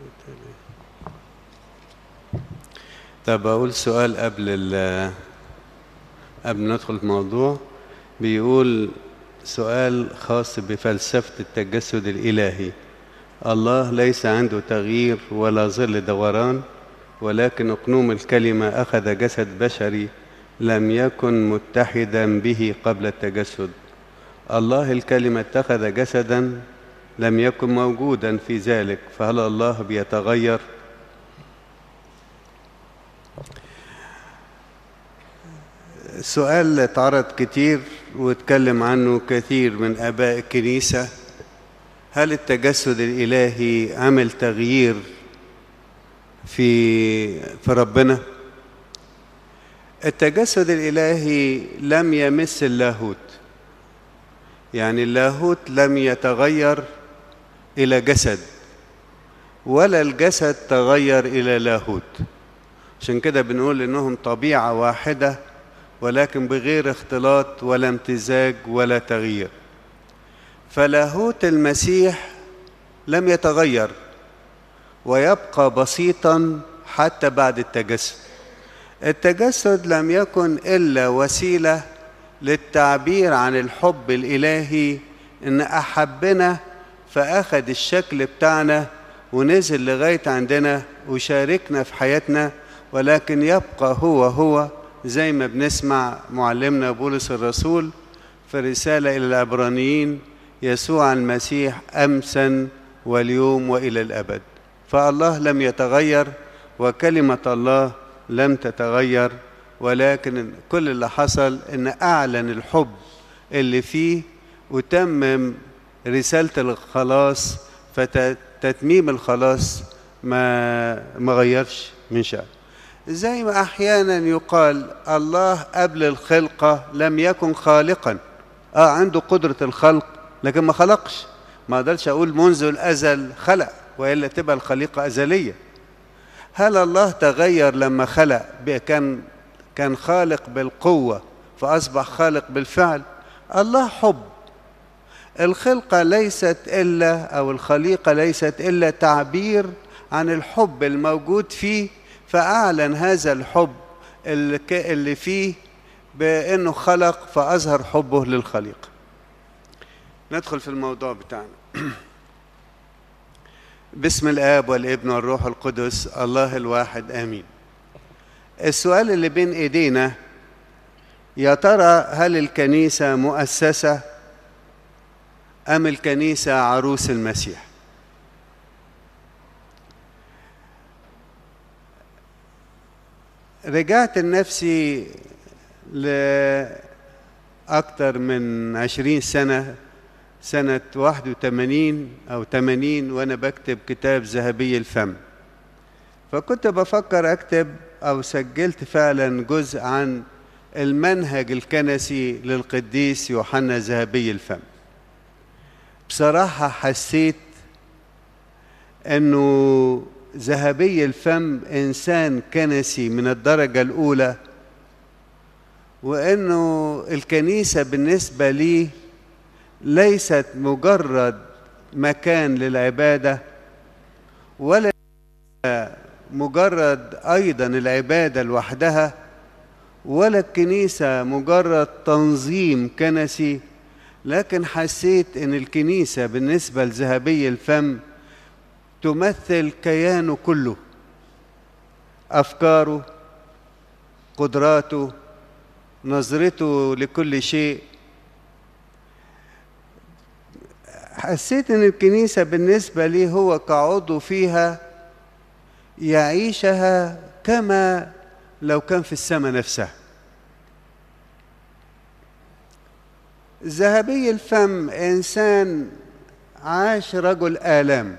طب أقول سؤال قبل ال قبل ما ندخل في الموضوع بيقول سؤال خاص بفلسفة التجسد الإلهي الله ليس عنده تغيير ولا ظل دوران ولكن أقنوم الكلمة أخذ جسد بشري لم يكن متحدا به قبل التجسد الله الكلمة اتخذ جسدا لم يكن موجودا في ذلك فهل الله بيتغير سؤال اتعرض كتير واتكلم عنه كثير من آباء الكنيسة هل التجسد الإلهي عمل تغيير في في ربنا التجسد الإلهي لم يمس اللاهوت يعني اللاهوت لم يتغير إلى جسد ولا الجسد تغير إلى لاهوت عشان كده بنقول إنهم طبيعة واحدة ولكن بغير اختلاط ولا امتزاج ولا تغيير فلاهوت المسيح لم يتغير ويبقى بسيطا حتى بعد التجسد التجسد لم يكن الا وسيله للتعبير عن الحب الالهي ان احبنا فاخذ الشكل بتاعنا ونزل لغايه عندنا وشاركنا في حياتنا ولكن يبقى هو هو زي ما بنسمع معلمنا بولس الرسول في رساله الى العبرانيين يسوع المسيح امسا واليوم والى الابد فالله لم يتغير وكلمه الله لم تتغير ولكن كل اللي حصل ان اعلن الحب اللي فيه وتمم رساله الخلاص فتتميم الخلاص ما ما غيرش من شأن زي ما احيانا يقال الله قبل الخلقه لم يكن خالقا اه عنده قدره الخلق لكن ما خلقش ما اقدرش اقول منذ الازل خلق والا تبقى الخليقه ازليه هل الله تغير لما خلق كان كان خالق بالقوه فاصبح خالق بالفعل الله حب الخلقه ليست الا او الخليقه ليست الا تعبير عن الحب الموجود فيه فاعلن هذا الحب اللي فيه بانه خلق فاظهر حبه للخليقه ندخل في الموضوع بتاعنا باسم الاب والابن والروح القدس الله الواحد امين السؤال اللي بين ايدينا يا ترى هل الكنيسه مؤسسه ام الكنيسه عروس المسيح رجعت لنفسي لأكثر من عشرين سنة سنة 81 أو 80 وأنا بكتب كتاب ذهبي الفم فكنت بفكر أكتب أو سجلت فعلا جزء عن المنهج الكنسي للقديس يوحنا ذهبي الفم بصراحة حسيت أنه ذهبي الفم إنسان كنسي من الدرجة الأولى وأنه الكنيسة بالنسبة لي ليست مجرد مكان للعبادة ولا مجرد أيضا العبادة لوحدها ولا الكنيسة مجرد تنظيم كنسي لكن حسيت أن الكنيسة بالنسبة لذهبي الفم تمثل كيانه كله أفكاره قدراته نظرته لكل شيء حسيت ان الكنيسه بالنسبه لي هو كعضو فيها يعيشها كما لو كان في السماء نفسها ذهبي الفم انسان عاش رجل الام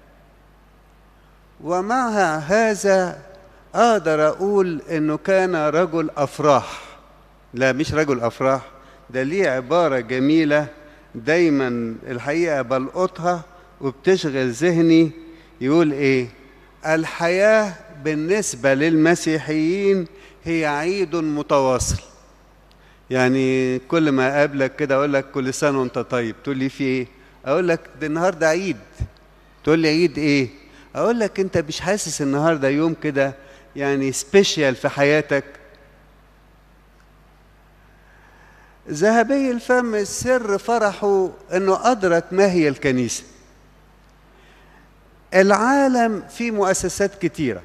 ومع هذا اقدر اقول انه كان رجل افراح لا مش رجل افراح ده ليه عباره جميله دايما الحقيقه بلقطها وبتشغل ذهني يقول ايه الحياه بالنسبه للمسيحيين هي عيد متواصل يعني كل ما اقابلك كده اقول لك كل سنه وانت طيب تقول لي في ايه اقول لك ده النهارده عيد تقول لي عيد ايه اقول لك انت مش حاسس النهارده يوم كده يعني سبيشال في حياتك ذهبي الفم سر فرحه انه ادرك ما هي الكنيسه العالم فيه مؤسسات كتيره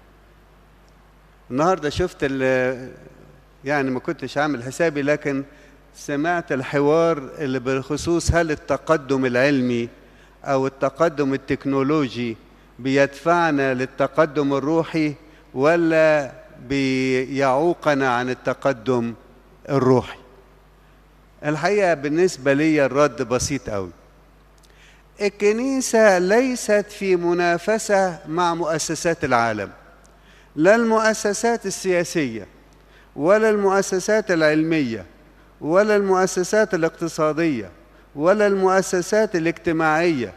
النهارده شفت يعني ما كنتش عامل حسابي لكن سمعت الحوار اللي بخصوص هل التقدم العلمي او التقدم التكنولوجي بيدفعنا للتقدم الروحي ولا بيعوقنا عن التقدم الروحي الحقيقه بالنسبه لي الرد بسيط قوي الكنيسه ليست في منافسه مع مؤسسات العالم لا المؤسسات السياسيه ولا المؤسسات العلميه ولا المؤسسات الاقتصاديه ولا المؤسسات الاجتماعيه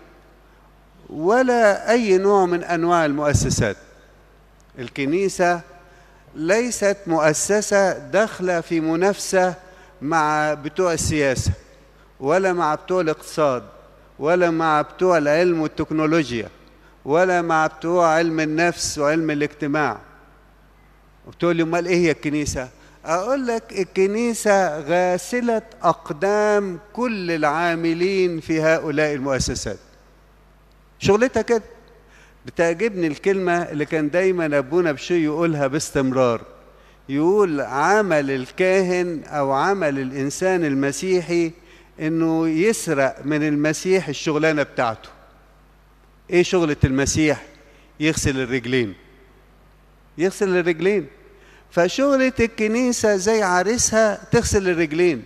ولا اي نوع من انواع المؤسسات الكنيسه ليست مؤسسه داخله في منافسه مع بتوع السياسه ولا مع بتوع الاقتصاد ولا مع بتوع العلم والتكنولوجيا ولا مع بتوع علم النفس وعلم الاجتماع وبتقول لي امال ايه هي الكنيسه اقول لك الكنيسه غاسله اقدام كل العاملين في هؤلاء المؤسسات شغلتها كده بتعجبني الكلمه اللي كان دايما ابونا بشوي يقولها باستمرار يقول عمل الكاهن او عمل الانسان المسيحي انه يسرق من المسيح الشغلانه بتاعته ايه شغله المسيح يغسل الرجلين يغسل الرجلين فشغلة الكنيسة زي عريسها تغسل الرجلين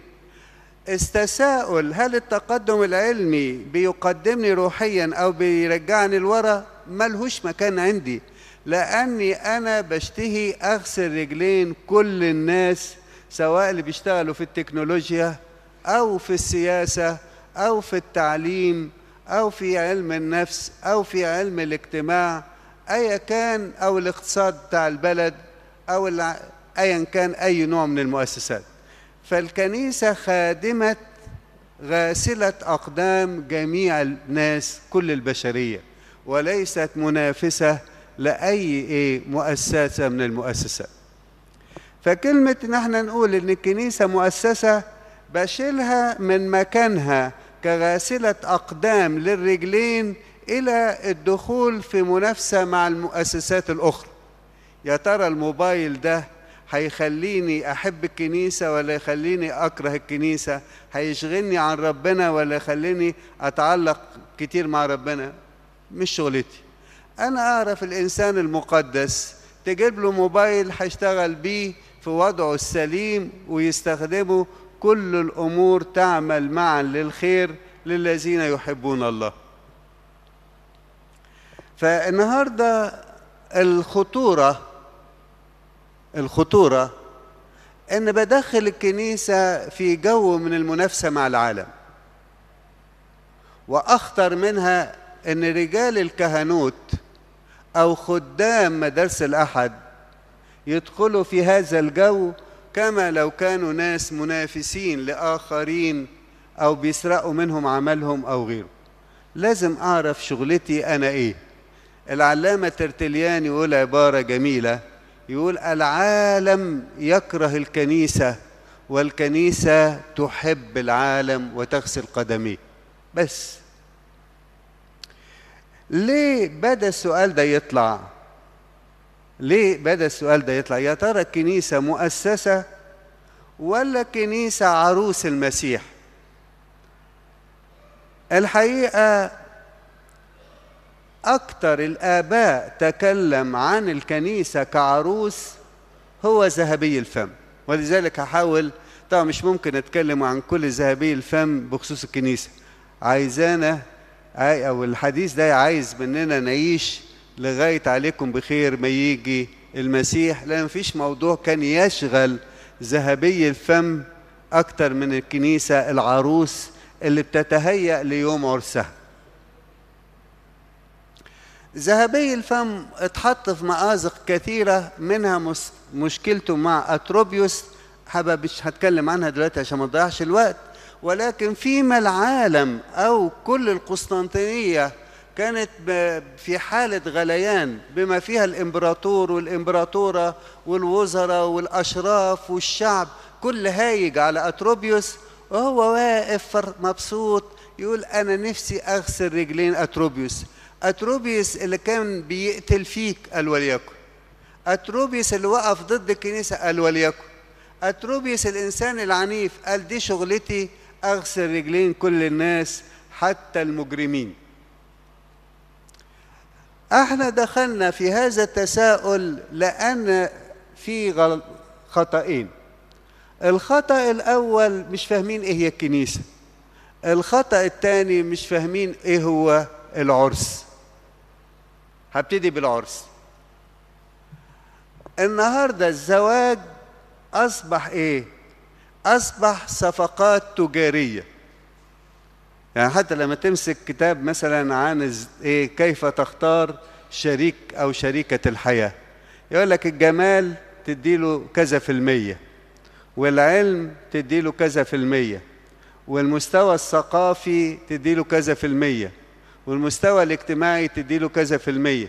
استساؤل هل التقدم العلمي بيقدمني روحيا او بيرجعني لورا ملهوش مكان عندي لاني انا بشتهي اغسل رجلين كل الناس سواء اللي بيشتغلوا في التكنولوجيا او في السياسه او في التعليم او في علم النفس او في علم الاجتماع ايا كان او الاقتصاد بتاع البلد او ايا كان اي نوع من المؤسسات فالكنيسه خادمه غاسله اقدام جميع الناس كل البشريه وليست منافسه لاي ايه مؤسسه من المؤسسات فكلمه ان احنا نقول ان الكنيسه مؤسسه بشيلها من مكانها كغاسله اقدام للرجلين الى الدخول في منافسه مع المؤسسات الاخرى يا ترى الموبايل ده هيخليني احب الكنيسه ولا يخليني اكره الكنيسه هيشغلني عن ربنا ولا يخليني اتعلق كتير مع ربنا مش شغلتي انا اعرف الانسان المقدس تجيب له موبايل هيشتغل بيه في وضعه السليم ويستخدمه كل الامور تعمل معا للخير للذين يحبون الله فالنهارده الخطوره الخطوره ان بدخل الكنيسه في جو من المنافسه مع العالم واخطر منها ان رجال الكهنوت او خدام مدارس الاحد يدخلوا في هذا الجو كما لو كانوا ناس منافسين لاخرين او بيسرقوا منهم عملهم او غيره لازم اعرف شغلتي انا ايه العلامه ترتليان يقول عباره جميله يقول العالم يكره الكنيسه والكنيسه تحب العالم وتغسل قدميه بس ليه بدا السؤال ده يطلع ليه بدا السؤال ده يطلع يا ترى الكنيسه مؤسسه ولا كنيسه عروس المسيح الحقيقه اكثر الاباء تكلم عن الكنيسه كعروس هو ذهبي الفم ولذلك هحاول طبعا مش ممكن اتكلم عن كل ذهبي الفم بخصوص الكنيسه عايزانا او الحديث ده عايز مننا نعيش لغايه عليكم بخير ما يجي المسيح لان مفيش موضوع كان يشغل ذهبي الفم اكتر من الكنيسه العروس اللي بتتهيأ ليوم عرسها ذهبي الفم اتحط في مآزق كثيرة منها مشكلته مع أتروبيوس حابب مش هتكلم عنها دلوقتي عشان ما نضيعش الوقت ولكن فيما العالم أو كل القسطنطينية كانت في حالة غليان بما فيها الإمبراطور والإمبراطورة والوزراء والأشراف والشعب كل هايج على أتروبيوس وهو واقف مبسوط يقول أنا نفسي أغسل رجلين أتروبيوس أتروبيوس اللي كان بيقتل فيك قال وليكن أتروبيوس اللي وقف ضد الكنيسة قال وليكن أتروبيوس الإنسان العنيف قال دي شغلتي أغسل رجلين كل الناس حتى المجرمين احنا دخلنا في هذا التساؤل لأن في خطأين الخطأ الأول مش فاهمين إيه هي الكنيسة الخطأ الثاني مش فاهمين إيه هو العرس هبتدي بالعرس النهارده الزواج أصبح إيه؟ أصبح صفقات تجارية يعني حتى لما تمسك كتاب مثلا عن إيه كيف تختار شريك أو شريكة الحياة يقول لك الجمال تديله كذا في المية والعلم تديله كذا في المية والمستوى الثقافي تديله كذا في المية والمستوى الاجتماعي تديله كذا في المية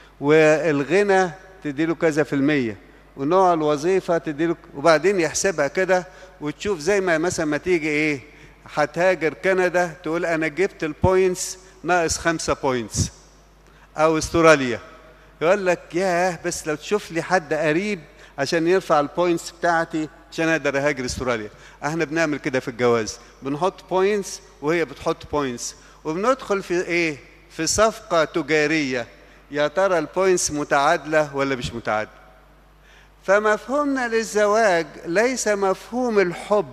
والغنى تديله كذا في المية ونوع الوظيفة تديله وبعدين يحسبها كده وتشوف زي ما مثلا ما تيجي ايه هتهاجر كندا تقول انا جبت البوينتس ناقص خمسة بوينتس او استراليا يقول لك ياه بس لو تشوف لي حد قريب عشان يرفع البوينتس بتاعتي عشان اقدر اهاجر استراليا احنا بنعمل كده في الجواز بنحط بوينتس وهي بتحط بوينتس وبندخل في ايه في صفقه تجاريه يا ترى البوينتس متعادله ولا مش متعادله فمفهومنا للزواج ليس مفهوم الحب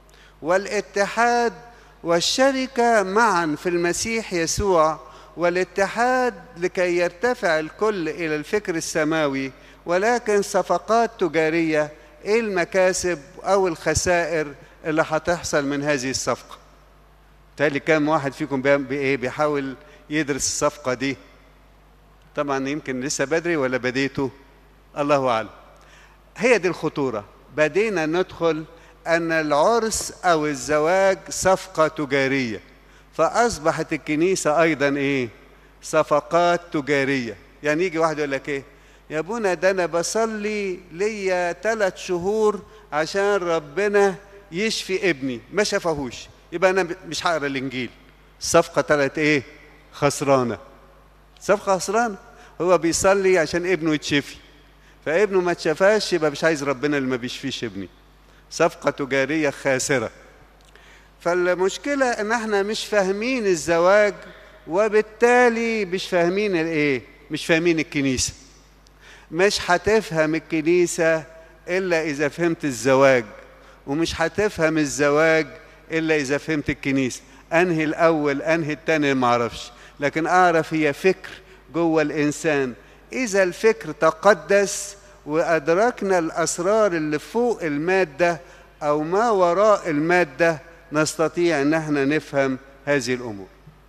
والاتحاد والشركه معا في المسيح يسوع والاتحاد لكي يرتفع الكل الى الفكر السماوي ولكن صفقات تجاريه ايه المكاسب او الخسائر اللي هتحصل من هذه الصفقه تالي كام واحد فيكم بايه بيحاول يدرس الصفقه دي طبعا يمكن لسه بدري ولا بديته الله اعلم هي دي الخطوره بدينا ندخل ان العرس او الزواج صفقه تجاريه فاصبحت الكنيسه ايضا ايه صفقات تجاريه يعني يجي واحد يقول لك ايه يا ابونا ده انا بصلي ليا ثلاث شهور عشان ربنا يشفي ابني ما شافهوش يبقى انا مش هقرا الانجيل الصفقه طلعت ايه خسرانه صفقه خسرانه هو بيصلي عشان ابنه يتشفي فابنه ما اتشفاش يبقى مش عايز ربنا اللي ما بيشفيش ابني صفقه تجاريه خاسره فالمشكله ان احنا مش فاهمين الزواج وبالتالي مش فاهمين الايه مش فاهمين الكنيسه مش هتفهم الكنيسة إلا إذا فهمت الزواج ومش هتفهم الزواج إلا إذا فهمت الكنيسة أنهي الأول أنهي التاني معرفش لكن أعرف هي فكر جوه الإنسان إذا الفكر تقدس وأدركنا الأسرار اللي فوق المادة أو ما وراء المادة نستطيع أن احنا نفهم هذه الأمور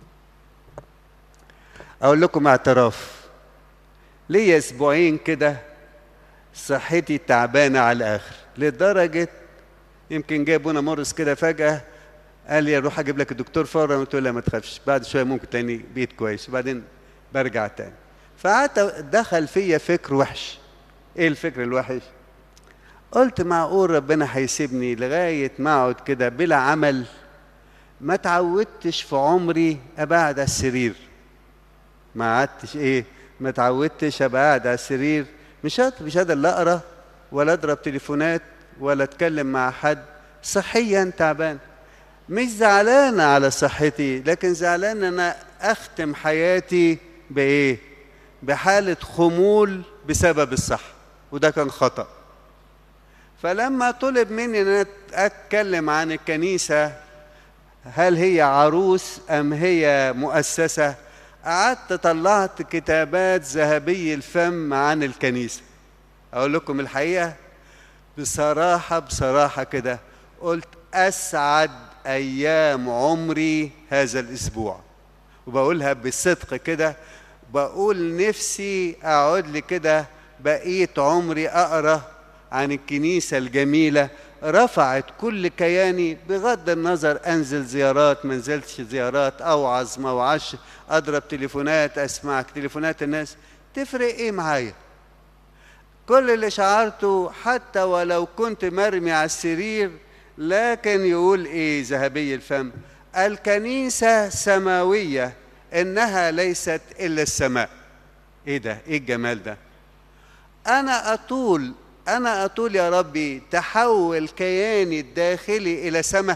أقول لكم اعتراف ليا اسبوعين كده صحتي تعبانه على الاخر لدرجه يمكن جاي ابونا مورس كده فجاه قال لي اروح اجيب لك الدكتور فورا قلت له لا ما تخافش بعد شويه ممكن تاني بيت كويس وبعدين برجع تاني فقعدت دخل فيا فكر وحش ايه الفكر الوحش قلت معقول ربنا هيسيبني لغايه ما اقعد كده بلا عمل ما تعودتش في عمري ابعد على السرير ما قعدتش ايه ما اتعودتش ابقى قاعد على السرير مش قادر مش قادر لا اقرا ولا اضرب تليفونات ولا اتكلم مع حد صحيا تعبان مش زعلان على صحتي لكن زعلان ان انا اختم حياتي بايه بحاله خمول بسبب الصحه وده كان خطا فلما طلب مني ان انا اتكلم عن الكنيسه هل هي عروس ام هي مؤسسه قعدت طلعت كتابات ذهبي الفم عن الكنيسة أقول لكم الحقيقة بصراحة بصراحة كده قلت أسعد أيام عمري هذا الأسبوع وبقولها بصدق كده بقول نفسي أقعد لي كده بقية عمري أقرأ عن الكنيسة الجميلة رفعت كل كياني بغض النظر انزل زيارات ما انزلتش زيارات اوعظ ما اوعظش اضرب تليفونات اسمع تليفونات الناس تفرق ايه معايا كل اللي شعرته حتى ولو كنت مرمي على السرير لكن يقول ايه ذهبي الفم الكنيسه سماويه انها ليست الا السماء ايه ده ايه الجمال ده انا اطول انا اطول يا ربي تحول كياني الداخلي الى سماء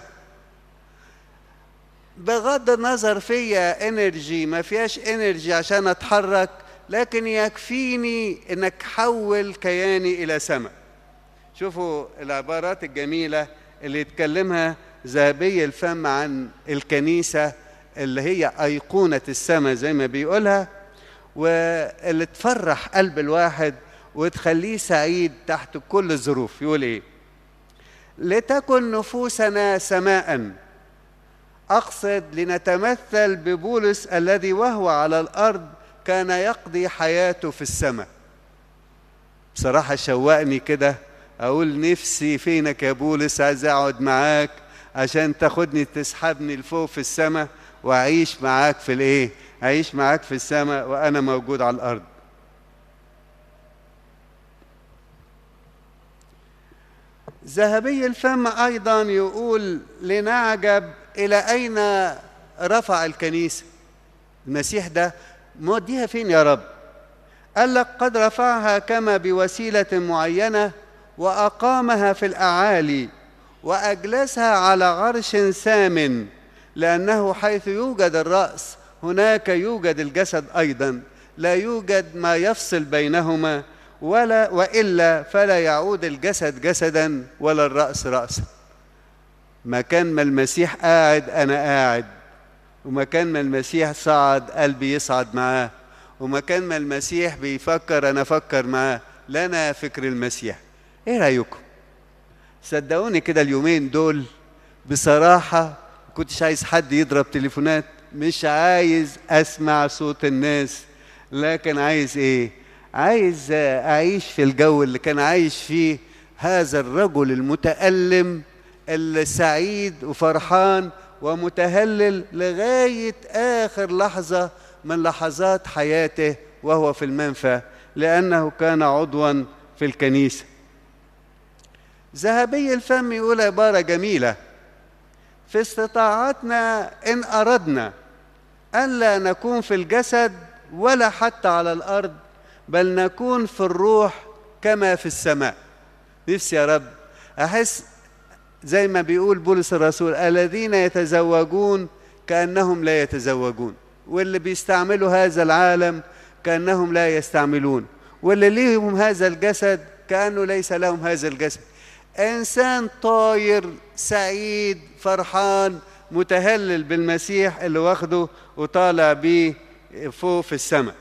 بغض النظر فيا انرجي ما فيهاش انرجي عشان اتحرك لكن يكفيني انك حول كياني الى سماء شوفوا العبارات الجميله اللي يتكلمها ذهبي الفم عن الكنيسه اللي هي ايقونه السماء زي ما بيقولها واللي تفرح قلب الواحد وتخليه سعيد تحت كل الظروف يقول ايه لتكن نفوسنا سماء اقصد لنتمثل ببولس الذي وهو على الارض كان يقضي حياته في السماء بصراحة شوقني كده أقول نفسي فينك يا بولس عايز أقعد معاك عشان تاخدني تسحبني لفوق في السماء وأعيش معاك في الإيه؟ أعيش معاك في السماء وأنا موجود على الأرض. ذهبي الفم أيضا يقول لنعجب إلى أين رفع الكنيسة المسيح ده موديها فين يا رب قال لك قد رفعها كما بوسيلة معينة وأقامها في الأعالي وأجلسها على عرش سام لأنه حيث يوجد الرأس هناك يوجد الجسد أيضا لا يوجد ما يفصل بينهما ولا وإلا فلا يعود الجسد جسدا ولا الرأس رأسا مكان ما المسيح قاعد أنا قاعد ومكان ما المسيح صعد قلبي يصعد معاه ومكان ما المسيح بيفكر انا افكر معاه لنا فكر المسيح ايه رايكم صدقوني كده اليومين دول بصراحه كنتش عايز حد يضرب تليفونات مش عايز اسمع صوت الناس لكن عايز ايه عايز اعيش في الجو اللي كان عايش فيه هذا الرجل المتألم السعيد وفرحان ومتهلل لغاية آخر لحظة من لحظات حياته وهو في المنفى لأنه كان عضوا في الكنيسة ذهبي الفم يقول عبارة جميلة في استطاعتنا إن أردنا ألا نكون في الجسد ولا حتى على الأرض بل نكون في الروح كما في السماء نفسي يا رب أحس زي ما بيقول بولس الرسول الذين يتزوجون كأنهم لا يتزوجون واللي بيستعملوا هذا العالم كأنهم لا يستعملون واللي ليهم هذا الجسد كأنه ليس لهم هذا الجسد إنسان طاير سعيد فرحان متهلل بالمسيح اللي واخده وطالع بيه فوق في السماء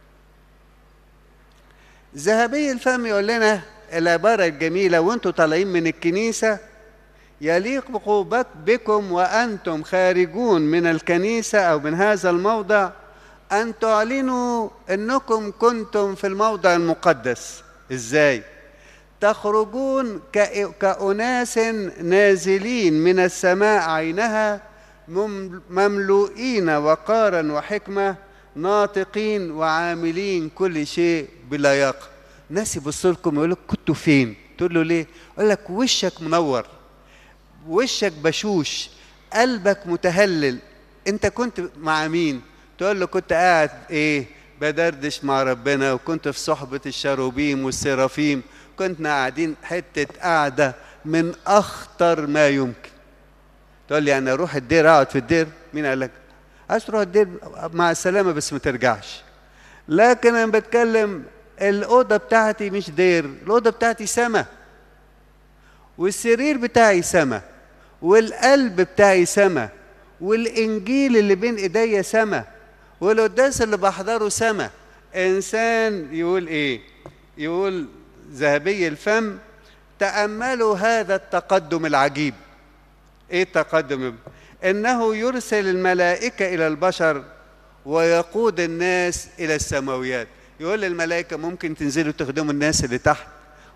ذهبي الفم يقول لنا العبارة الجميلة وانتوا طالعين من الكنيسة يليق بكم وأنتم خارجون من الكنيسة أو من هذا الموضع أن تعلنوا أنكم كنتم في الموضع المقدس إزاي؟ تخرجون كأناس نازلين من السماء عينها مملوئين وقارا وحكمة ناطقين وعاملين كل شيء بلياقة ناس يبص لكم يقول لك كنتوا فين؟ تقول له ليه؟ يقول لك وشك منور وشك بشوش قلبك متهلل انت كنت مع مين تقول له كنت قاعد ايه بدردش مع ربنا وكنت في صحبة الشروبيم والسرافيم كنا قاعدين حتة قاعدة من أخطر ما يمكن تقول لي أنا أروح الدير أقعد في الدير مين قال لك عايز تروح الدير مع السلامة بس ما ترجعش لكن أنا بتكلم الأوضة بتاعتي مش دير الأوضة بتاعتي سما والسرير بتاعي سما والقلب بتاعي سما والانجيل اللي بين ايديا سما والقداس اللي بحضره سما انسان يقول ايه يقول ذهبي الفم تاملوا هذا التقدم العجيب ايه التقدم انه يرسل الملائكه الى البشر ويقود الناس الى السماويات يقول للملائكه ممكن تنزلوا تخدموا الناس اللي تحت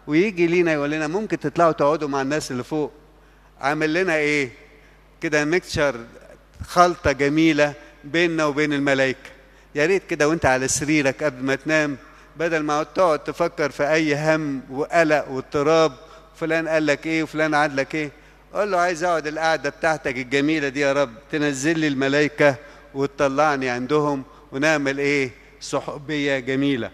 ويجي لينا يقول لنا ممكن تطلعوا تقعدوا مع الناس اللي فوق عامل لنا ايه كده ميكتشر خلطة جميلة بيننا وبين الملائكة يا ريت كده وانت على سريرك قبل ما تنام بدل ما تقعد تفكر في اي هم وقلق واضطراب فلان قال لك ايه وفلان عاد لك ايه قول له عايز اقعد القعده بتاعتك الجميله دي يا رب تنزل لي الملائكه وتطلعني عندهم ونعمل ايه صحوبيه جميله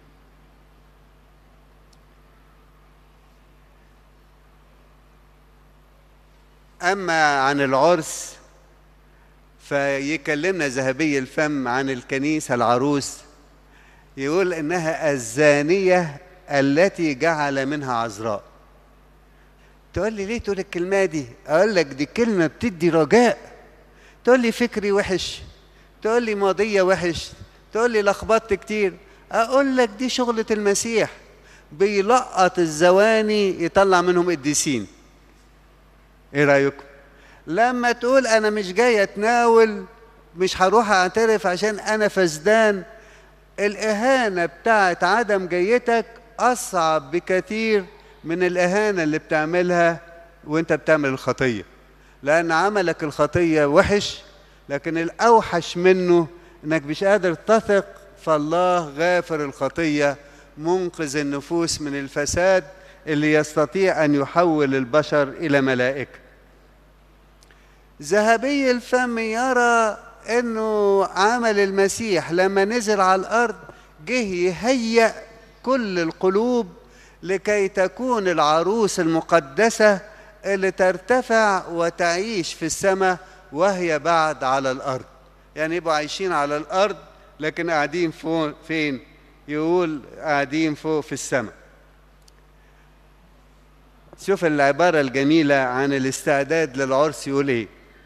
اما عن العرس فيكلمنا ذهبي الفم عن الكنيسه العروس يقول انها الزانيه التي جعل منها عذراء تقول لي ليه تقول الكلمه دي اقول لك دي كلمه بتدي رجاء تقول لي فكري وحش تقول لي ماضيه وحش تقول لي لخبطت كتير اقول لك دي شغله المسيح بيلقط الزواني يطلع منهم قديسين ايه رايكم لما تقول انا مش جاي اتناول مش هروح اعترف عشان انا فسدان الاهانه بتاعت عدم جيتك اصعب بكثير من الاهانه اللي بتعملها وانت بتعمل الخطيه لان عملك الخطيه وحش لكن الاوحش منه انك مش قادر تثق فالله غافر الخطيه منقذ النفوس من الفساد اللي يستطيع ان يحول البشر الى ملائكه ذهبي الفم يرى انه عمل المسيح لما نزل على الارض جه يهيأ كل القلوب لكي تكون العروس المقدسه اللي ترتفع وتعيش في السماء وهي بعد على الارض يعني يبقوا عايشين على الارض لكن قاعدين فوق فين يقول قاعدين فوق في السماء شوف العبارة الجميلة عن الاستعداد للعرس يقول ايه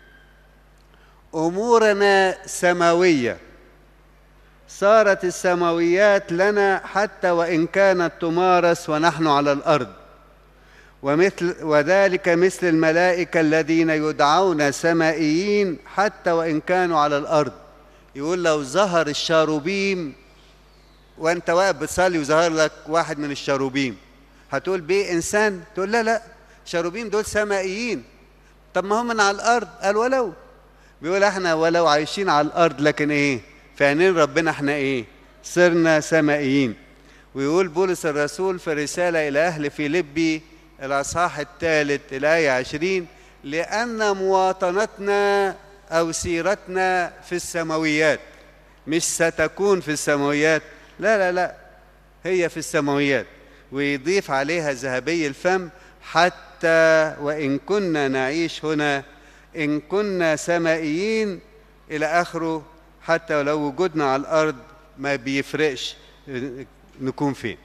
أمورنا سماوية صارت السماويات لنا حتى وإن كانت تمارس ونحن على الأرض ومثل وذلك مثل الملائكة الذين يدعون سمائيين حتى وإن كانوا على الأرض يقول لو ظهر الشاروبيم وانت واقف بتصلي وظهر لك واحد من الشاروبيم هتقول بيه انسان تقول لا لا شاروبيم دول سمائيين طب ما هم من على الارض قال ولو بيقول احنا ولو عايشين على الارض لكن ايه في عينين ربنا احنا ايه صرنا سمائيين ويقول بولس الرسول في رساله الى اهل فيليبي الاصحاح الثالث الايه عشرين لان مواطنتنا او سيرتنا في السماويات مش ستكون في السماويات لا لا لا هي في السماويات ويضيف عليها ذهبي الفم حتى وإن كنا نعيش هنا إن كنا سمائيين إلى آخره حتى ولو وجودنا على الأرض ما بيفرقش نكون فين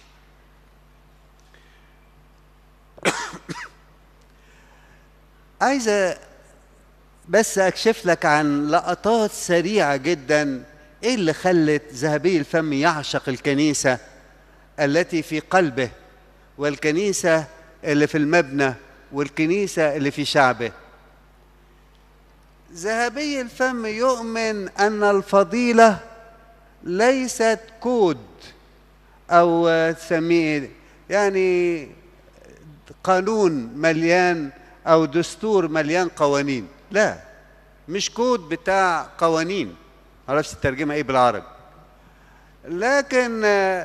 عايزة بس أكشف لك عن لقطات سريعة جدا إيه اللي خلت ذهبي الفم يعشق الكنيسة التي في قلبه والكنيسة اللي في المبنى والكنيسة اللي في شعبه ذهبي الفم يؤمن أن الفضيلة ليست كود أو تسميه يعني قانون مليان أو دستور مليان قوانين لا مش كود بتاع قوانين معرفش الترجمة إيه بالعربي لكن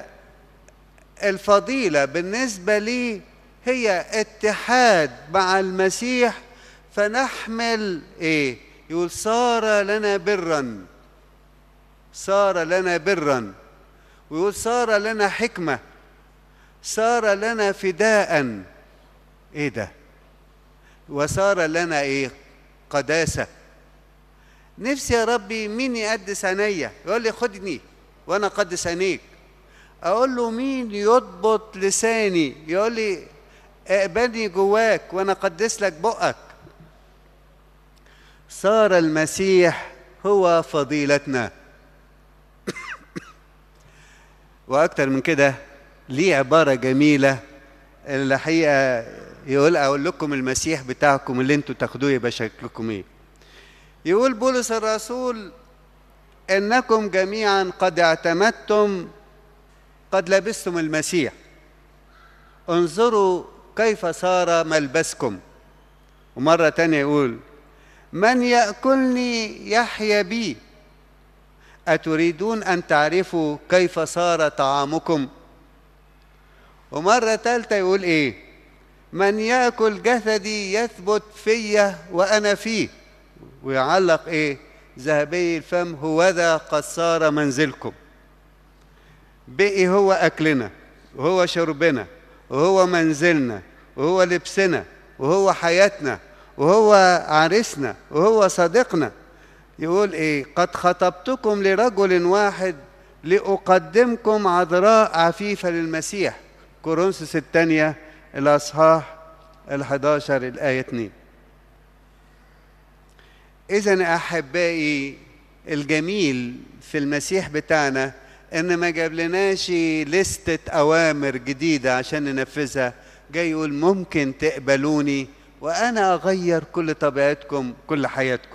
الفضيلة بالنسبة لي هي اتحاد مع المسيح فنحمل ايه يقول صار لنا برا صار لنا برا ويقول صار لنا حكمة صار لنا فداء ايه ده وصار لنا ايه قداسة نفسي يا ربي مين يقدس عينيا يقول لي خدني وانا قدس عينيك اقول له مين يضبط لساني يقول لي اقبلني جواك وانا اقدس لك بقك صار المسيح هو فضيلتنا واكتر من كده ليه عباره جميله الحقيقه يقول اقول لكم المسيح بتاعكم اللي انتوا تاخدوه يبقى شكلكم ايه يقول بولس الرسول انكم جميعا قد اعتمدتم قد لبستم المسيح انظروا كيف صار ملبسكم ومرة تانية يقول من يأكلني يحيا بي أتريدون أن تعرفوا كيف صار طعامكم ومرة تالتة يقول إيه من يأكل جسدي يثبت فيا وأنا فيه ويعلق إيه ذهبي الفم هو ذا قد صار منزلكم بقي هو أكلنا وهو شربنا وهو منزلنا وهو لبسنا وهو حياتنا وهو عريسنا وهو صديقنا يقول ايه قد خطبتكم لرجل واحد لأقدمكم عذراء عفيفة للمسيح كورنثوس الثانية الأصحاح ال11 الآية 2 إذا أحبائي الجميل في المسيح بتاعنا إن ما جابلناش لستة أوامر جديدة عشان ننفذها جاي يقول ممكن تقبلوني وأنا أغير كل طبيعتكم كل حياتكم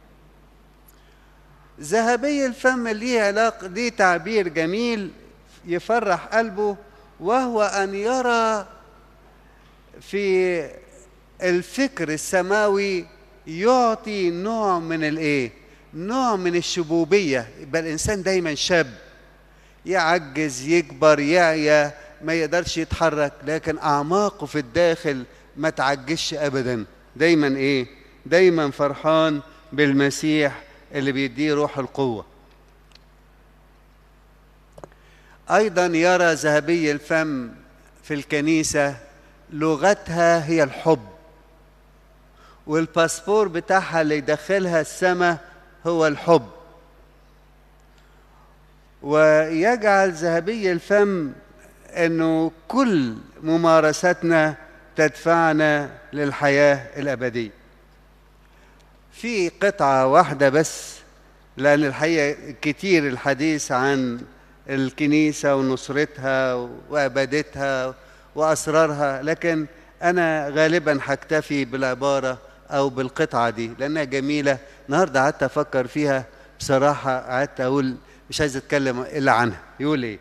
ذهبي الفم ليه علاقة ليه تعبير جميل يفرح قلبه وهو أن يرى في الفكر السماوي يعطي نوع من الايه نوع من الشبوبيه يبقى الانسان دايما شاب يعجز يكبر يعيا ما يقدرش يتحرك لكن اعماقه في الداخل ما تعجزش ابدا دايما ايه دايما فرحان بالمسيح اللي بيديه روح القوه ايضا يرى ذهبي الفم في الكنيسه لغتها هي الحب والباسبور بتاعها اللي يدخلها السماء هو الحب ويجعل ذهبي الفم انه كل ممارستنا تدفعنا للحياه الابديه في قطعه واحده بس لان الحقيقه كتير الحديث عن الكنيسه ونصرتها وابادتها واسرارها لكن انا غالبا هكتفي بالعباره او بالقطعه دي لانها جميله النهارده قعدت افكر فيها بصراحه قعدت اقول مش عايز اتكلم الا عنها يقول ايه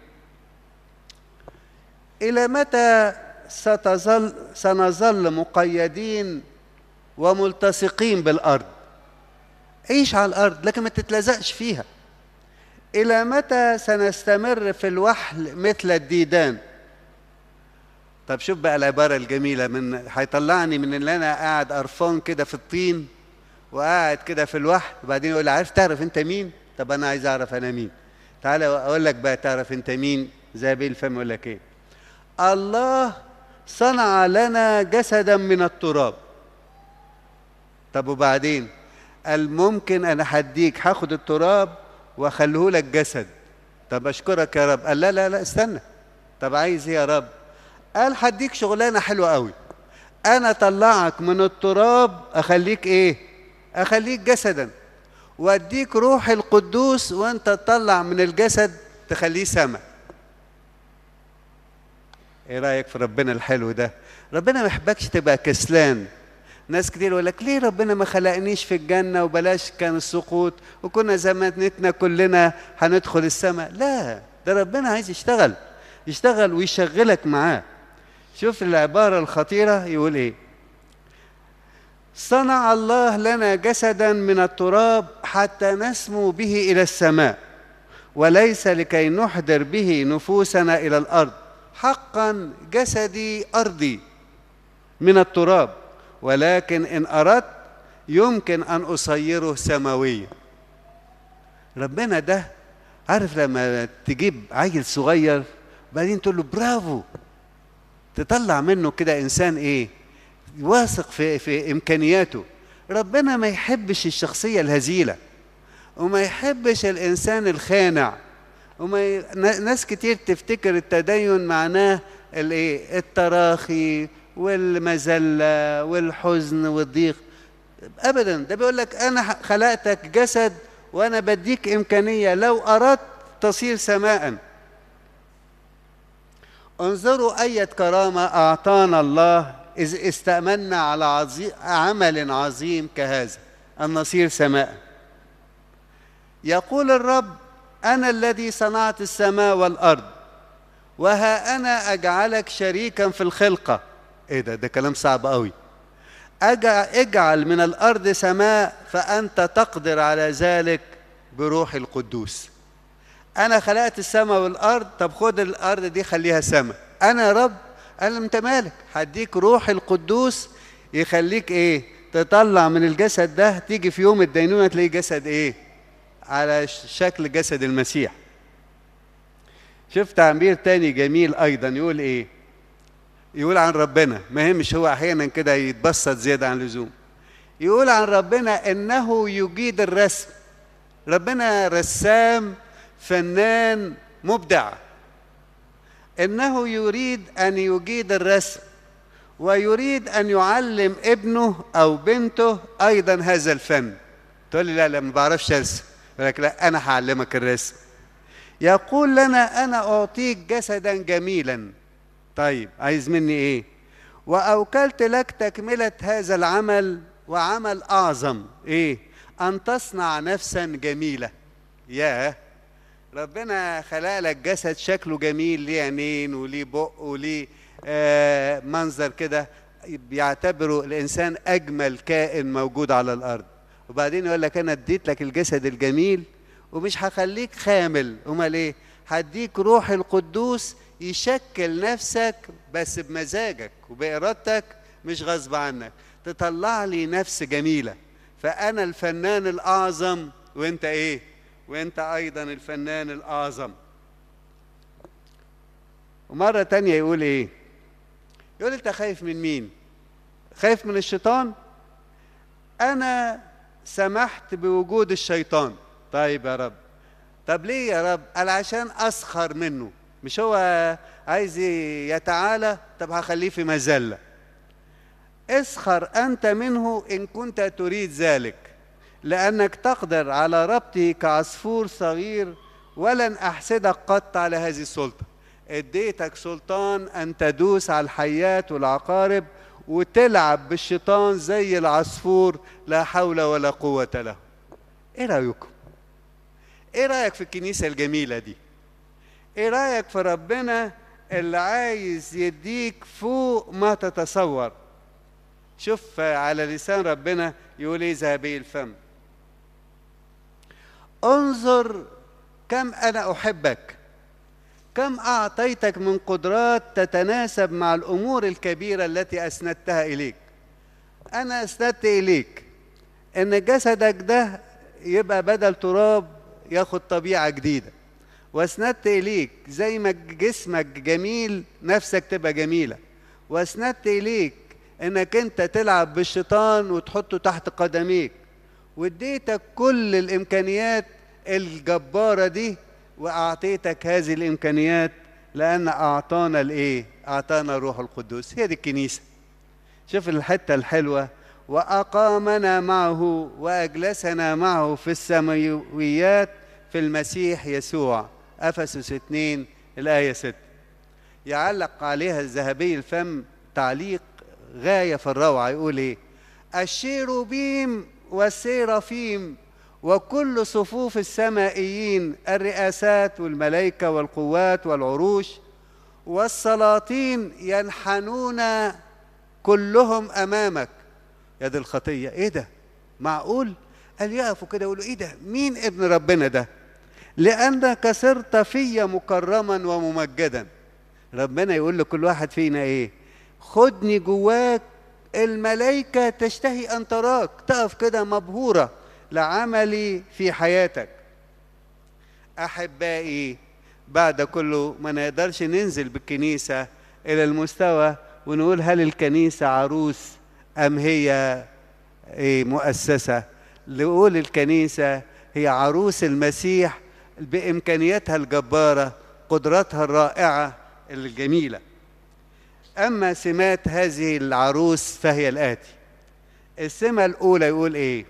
الى متى ستظل سنظل مقيدين وملتصقين بالارض عيش على الارض لكن ما تتلزقش فيها الى متى سنستمر في الوحل مثل الديدان طب شوف بقى العبارة الجميلة من هيطلعني من اللي أنا قاعد قرفان كده في الطين وقاعد كده في الوحل وبعدين يقول لي عارف تعرف أنت مين؟ طب أنا عايز أعرف أنا مين. تعالى أقول لك بقى تعرف أنت مين؟ زي بيه الفم يقول لك إيه؟ الله صنع لنا جسدا من التراب. طب وبعدين؟ قال ممكن أنا هديك هاخد التراب وأخليه لك جسد. طب أشكرك يا رب. قال لا لا لا استنى. طب عايز إيه يا رب؟ قال هديك شغلانه حلوه قوي انا اطلعك من التراب اخليك ايه اخليك جسدا واديك روح القدوس وانت تطلع من الجسد تخليه سماء ايه رايك في ربنا الحلو ده ربنا ما يحبكش تبقى كسلان ناس كتير يقول لك ليه ربنا ما خلقنيش في الجنه وبلاش كان السقوط وكنا زمانتنا كلنا هندخل السماء لا ده ربنا عايز يشتغل يشتغل ويشغلك معاه شوف العبارة الخطيرة يقول إيه صنع الله لنا جسدا من التراب حتى نسمو به إلى السماء وليس لكي نحضر به نفوسنا إلى الأرض حقا جسدي أرضي من التراب ولكن إن أردت يمكن أن أصيره سماويا ربنا ده عارف لما تجيب عيل صغير بعدين تقول له برافو تطلع منه كده انسان ايه واثق في في امكانياته ربنا ما يحبش الشخصيه الهزيله وما يحبش الانسان الخانع وما ي... ناس كتير تفتكر التدين معناه الايه التراخي والمذله والحزن والضيق ابدا ده بيقول لك انا خلقتك جسد وانا بديك امكانيه لو اردت تصير سماء انظروا أية كرامة أعطانا الله إذ استأمنا على عظيم عمل عظيم كهذا أن نصير سماء يقول الرب أنا الذي صنعت السماء والأرض وها أنا أجعلك شريكا في الخلقة إيه ده ده كلام صعب قوي اجعل من الأرض سماء فأنت تقدر على ذلك بروح القدوس أنا خلقت السماء والأرض طب خد الأرض دي خليها سماء أنا يا رب قال أنت مالك هديك روح القدوس يخليك إيه تطلع من الجسد ده تيجي في يوم الدينونة تلاقي جسد إيه على شكل جسد المسيح شفت تعبير تاني جميل أيضا يقول إيه يقول عن ربنا ما همش هو أحيانا كده يتبسط زيادة عن اللزوم يقول عن ربنا إنه يجيد الرسم ربنا رسام فنان مبدع انه يريد ان يجيد الرسم ويريد ان يعلم ابنه او بنته ايضا هذا الفن تقول لي لا لا ما بعرفش ارسم لك لا انا هعلمك الرسم يقول لنا انا اعطيك جسدا جميلا طيب عايز مني ايه واوكلت لك تكمله هذا العمل وعمل اعظم ايه ان تصنع نفسا جميله ياه ربنا خلق لك جسد شكله جميل ليه عينين وليه بق وليه آه منظر كده بيعتبره الانسان اجمل كائن موجود على الارض وبعدين يقول لك انا اديت لك الجسد الجميل ومش هخليك خامل امال ايه هديك روح القدوس يشكل نفسك بس بمزاجك وبارادتك مش غصب عنك تطلع لي نفس جميله فانا الفنان الاعظم وانت ايه وانت ايضا الفنان الاعظم ومره تانية يقول ايه يقول انت خايف من مين خايف من الشيطان انا سمحت بوجود الشيطان طيب يا رب طب ليه يا رب قال عشان اسخر منه مش هو عايز يتعالى طب هخليه في مذله اسخر انت منه ان كنت تريد ذلك لأنك تقدر على ربطه كعصفور صغير ولن أحسدك قط على هذه السلطة اديتك سلطان أن تدوس على الحيات والعقارب وتلعب بالشيطان زي العصفور لا حول ولا قوة له ايه رأيكم ايه رأيك في الكنيسة الجميلة دي ايه رأيك في ربنا اللي عايز يديك فوق ما تتصور شوف على لسان ربنا يقول ايه ذهبي الفم انظر كم انا احبك كم اعطيتك من قدرات تتناسب مع الامور الكبيره التي اسندتها اليك انا اسندت اليك ان جسدك ده يبقى بدل تراب ياخد طبيعه جديده واسندت اليك زي ما جسمك جميل نفسك تبقى جميله واسندت اليك انك انت تلعب بالشيطان وتحطه تحت قدميك واديتك كل الامكانيات الجباره دي واعطيتك هذه الامكانيات لان اعطانا الايه اعطانا الروح القدس هي دي الكنيسه شوف الحته الحلوه واقامنا معه واجلسنا معه في السماويات في المسيح يسوع افسس 2 الايه 6 يعلق عليها الذهبي الفم تعليق غايه في الروعه يقول ايه الشيروبيم والسيرافيم وكل صفوف السمائيين الرئاسات والملائكة والقوات والعروش والسلاطين ينحنون كلهم أمامك يا دي الخطية إيه ده معقول قال يقفوا كده يقولوا إيه ده مين ابن ربنا ده لأنك صرت في مكرما وممجدا ربنا يقول لكل واحد فينا إيه خدني جواك الملائكة تشتهي أن تراك تقف كده مبهورة لعملي في حياتك أحبائي بعد كله ما نقدرش ننزل بالكنيسة إلى المستوى ونقول هل الكنيسة عروس أم هي إيه مؤسسة نقول الكنيسة هي عروس المسيح بإمكانياتها الجبارة قدراتها الرائعة الجميلة أما سمات هذه العروس فهي الآتي السمة الأولى يقول إيه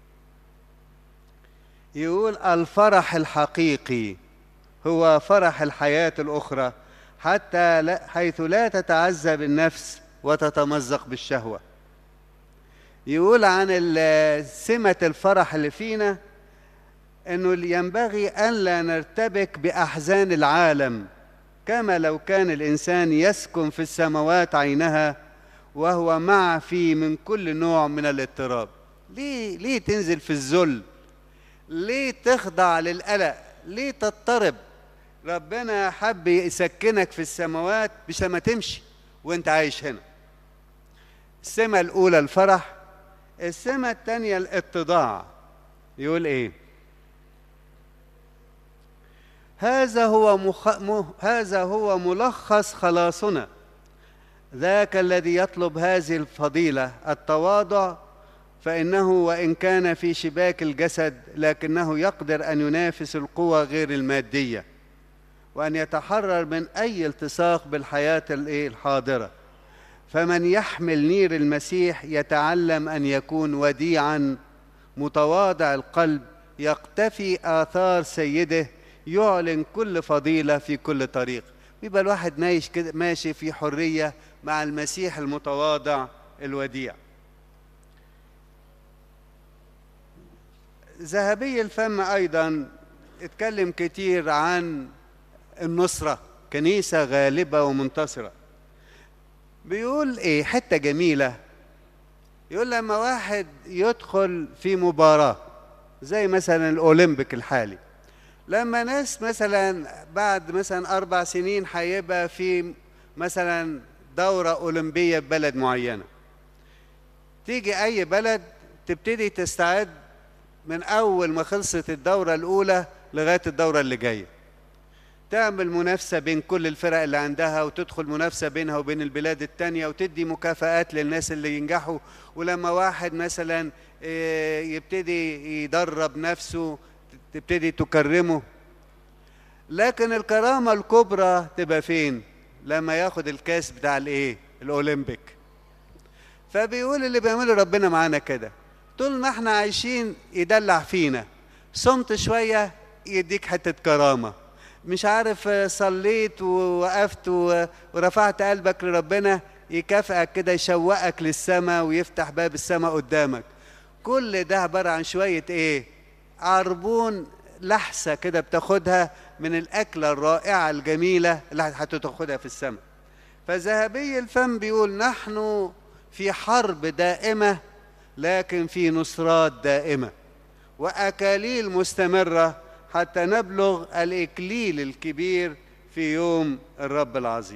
يقول الفرح الحقيقي هو فرح الحياة الأخرى حتى لا حيث لا تتعذب النفس وتتمزق بالشهوة يقول عن سمة الفرح اللي فينا انه ينبغي ان لا نرتبك باحزان العالم كما لو كان الإنسان يسكن في السماوات عينها وهو مع في من كل نوع من الاضطراب ليه ليه تنزل في الذل ليه تخضع للقلق ليه تضطرب ربنا حب يسكنك في السماوات مش لما تمشي وانت عايش هنا السمة الأولى الفرح السمة الثانية الاتضاع يقول ايه هذا هو مخ... م... هذا هو ملخص خلاصنا ذاك الذي يطلب هذه الفضيلة التواضع فإنه وإن كان في شباك الجسد لكنه يقدر أن ينافس القوى غير المادية وأن يتحرر من أي التصاق بالحياة الحاضرة فمن يحمل نير المسيح يتعلم أن يكون وديعا متواضع القلب يقتفي آثار سيده يعلن كل فضيلة في كل طريق يبقى الواحد ماشي كده ماشي في حرية مع المسيح المتواضع الوديع ذهبي الفم أيضا اتكلم كتير عن النصرة كنيسة غالبة ومنتصرة بيقول ايه حتة جميلة يقول لما واحد يدخل في مباراة زي مثلا الأولمبيك الحالي لما ناس مثلا بعد مثلا أربع سنين هيبقى في مثلا دورة أولمبية في بلد معينة تيجي أي بلد تبتدي تستعد من أول ما خلصت الدورة الأولى لغاية الدورة اللي جاية تعمل منافسة بين كل الفرق اللي عندها وتدخل منافسة بينها وبين البلاد التانية وتدي مكافآت للناس اللي ينجحوا ولما واحد مثلا يبتدي يدرب نفسه تبتدي تكرمه لكن الكرامة الكبرى تبقى فين لما ياخد الكاس بتاع الايه الاولمبيك فبيقول اللي بيعمله ربنا معانا كده طول ما احنا عايشين يدلع فينا صمت شوية يديك حتة كرامة مش عارف صليت ووقفت ورفعت قلبك لربنا يكافئك كده يشوقك للسماء ويفتح باب السماء قدامك كل ده عبارة عن شوية ايه عربون لحسة كده بتاخدها من الأكلة الرائعة الجميلة اللي هتاخدها في السماء فذهبي الفم بيقول نحن في حرب دائمة لكن في نصرات دائمة وأكاليل مستمرة حتى نبلغ الإكليل الكبير في يوم الرب العظيم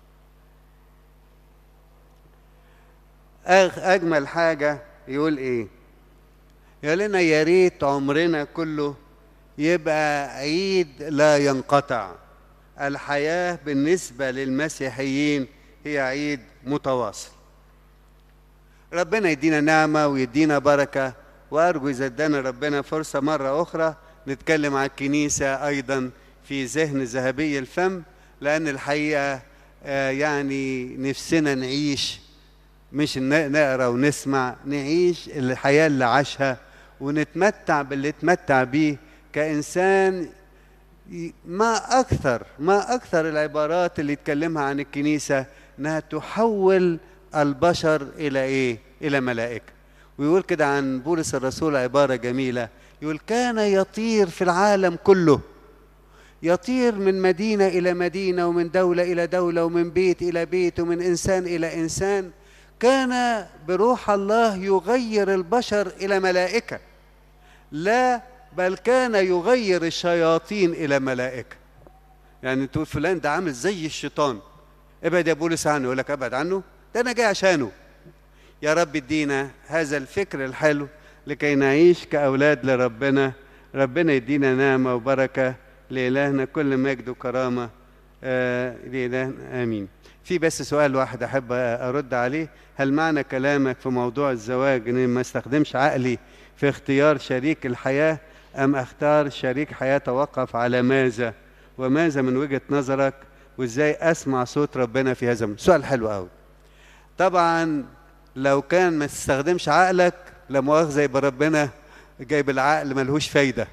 أجمل حاجة يقول إيه يقول لنا يا ريت عمرنا كله يبقى عيد لا ينقطع الحياة بالنسبة للمسيحيين هي عيد متواصل ربنا يدينا نعمة ويدينا بركة وأرجو إذا ادانا ربنا فرصة مرة أخرى نتكلم عن الكنيسة أيضا في ذهن ذهبي الفم لأن الحقيقة يعني نفسنا نعيش مش نقرا ونسمع نعيش الحياة اللي عاشها ونتمتع باللي اتمتع بيه كإنسان ما أكثر ما أكثر العبارات اللي يتكلمها عن الكنيسة إنها تحول البشر إلى إيه؟ إلى ملائكة ويقول كده عن بولس الرسول عبارة جميلة يقول كان يطير في العالم كله يطير من مدينة إلى مدينة ومن دولة إلى دولة ومن بيت إلى بيت ومن إنسان إلى إنسان كان بروح الله يغير البشر إلى ملائكة لا بل كان يغير الشياطين إلى ملائكة يعني تقول فلان ده عامل زي الشيطان ابعد يا بولس عنه يقول لك ابعد عنه ده أنا جاي عشانه يا رب ادينا هذا الفكر الحلو لكي نعيش كأولاد لربنا ربنا يدينا نعمة وبركة لإلهنا كل مجد وكرامة آه لإلهنا آمين في بس سؤال واحد أحب أرد عليه هل معنى كلامك في موضوع الزواج إني ما استخدمش عقلي في اختيار شريك الحياة أم أختار شريك حياة توقف على ماذا وماذا من وجهة نظرك وإزاي أسمع صوت ربنا في هذا سؤال حلو قوي طبعا لو كان ما تستخدمش عقلك لا مؤاخذة يبقى ربنا جايب العقل ملهوش فايدة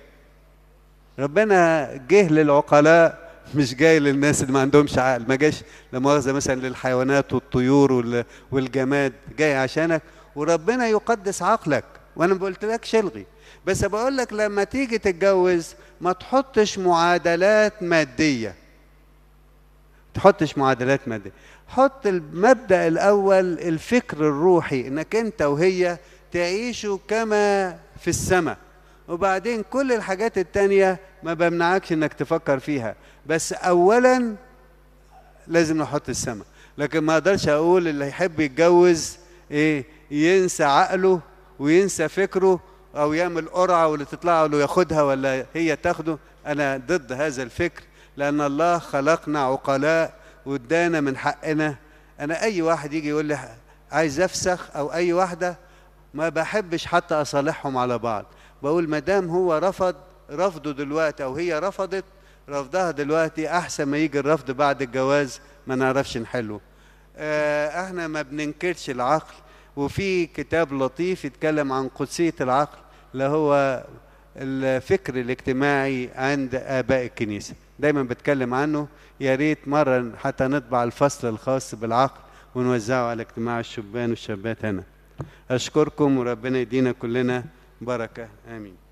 ربنا جه للعقلاء مش جاي للناس اللي ما عندهمش عقل ما جاش لا مؤاخذة مثلا للحيوانات والطيور والجماد جاي عشانك وربنا يقدس عقلك وانا ما قلتلكش الغي بس بقول لك لما تيجي تتجوز ما تحطش معادلات ماديه تحطش معادلات مادية حط المبدأ الأول الفكر الروحي إنك أنت وهي تعيشوا كما في السماء وبعدين كل الحاجات التانية ما بمنعكش إنك تفكر فيها بس أولا لازم نحط السماء لكن ما اقدرش اقول اللي يحب يتجوز ايه ينسى عقله وينسى فكره او يعمل قرعه واللي تطلع له ياخدها ولا هي تاخده انا ضد هذا الفكر لان الله خلقنا عقلاء وادانا من حقنا انا اي واحد يجي يقول لي عايز افسخ او اي واحده ما بحبش حتى اصالحهم على بعض بقول ما دام هو رفض رفضه دلوقتي او هي رفضت رفضها دلوقتي احسن ما يجي الرفض بعد الجواز ما نعرفش نحله آه احنا ما بننكرش العقل وفي كتاب لطيف يتكلم عن قدسية العقل اللي هو الفكر الاجتماعي عند آباء الكنيسة دايما بتكلم عنه يا ريت مرة حتى نطبع الفصل الخاص بالعقل ونوزعه على اجتماع الشبان والشابات هنا أشكركم وربنا يدينا كلنا بركة آمين